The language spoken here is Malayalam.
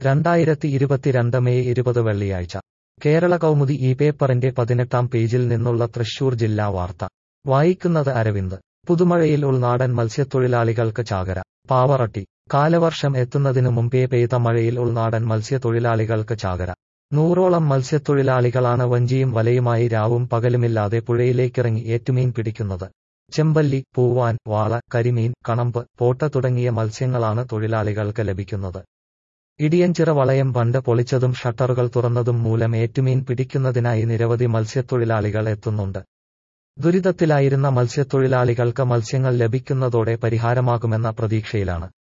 രണ്ടായിരത്തി ഇരുപത്തിരണ്ട് മെയ് ഇരുപത് വെള്ളിയാഴ്ച കേരള കൗമുദി ഈ പേപ്പറിന്റെ പതിനെട്ടാം പേജിൽ നിന്നുള്ള തൃശൂർ ജില്ലാ വാർത്ത വായിക്കുന്നത് അരവിന്ദ് പുതുമഴയിൽ ഉൾനാടൻ മത്സ്യത്തൊഴിലാളികൾക്ക് ചാകര പാവറട്ടി കാലവർഷം എത്തുന്നതിനു മുമ്പേ പെയ്ത മഴയിൽ ഉൾനാടൻ മത്സ്യത്തൊഴിലാളികൾക്ക് ചാകര നൂറോളം മത്സ്യത്തൊഴിലാളികളാണ് വഞ്ചിയും വലയുമായി രാവും പകലുമില്ലാതെ പുഴയിലേക്കിറങ്ങി ഏറ്റുമീൻ പിടിക്കുന്നത് ചെമ്പല്ലി പൂവാൻ വാള കരിമീൻ കണമ്പ് പോട്ട തുടങ്ങിയ മത്സ്യങ്ങളാണ് തൊഴിലാളികൾക്ക് ലഭിക്കുന്നത് ഇടിയഞ്ചിറ വളയം ബണ്ട് പൊളിച്ചതും ഷട്ടറുകൾ തുറന്നതും മൂലം ഏറ്റുമീൻ പിടിക്കുന്നതിനായി നിരവധി മത്സ്യത്തൊഴിലാളികൾ എത്തുന്നുണ്ട് ദുരിതത്തിലായിരുന്ന മത്സ്യത്തൊഴിലാളികൾക്ക് മത്സ്യങ്ങൾ ലഭിക്കുന്നതോടെ പരിഹാരമാകുമെന്ന പ്രതീക്ഷയിലാണ്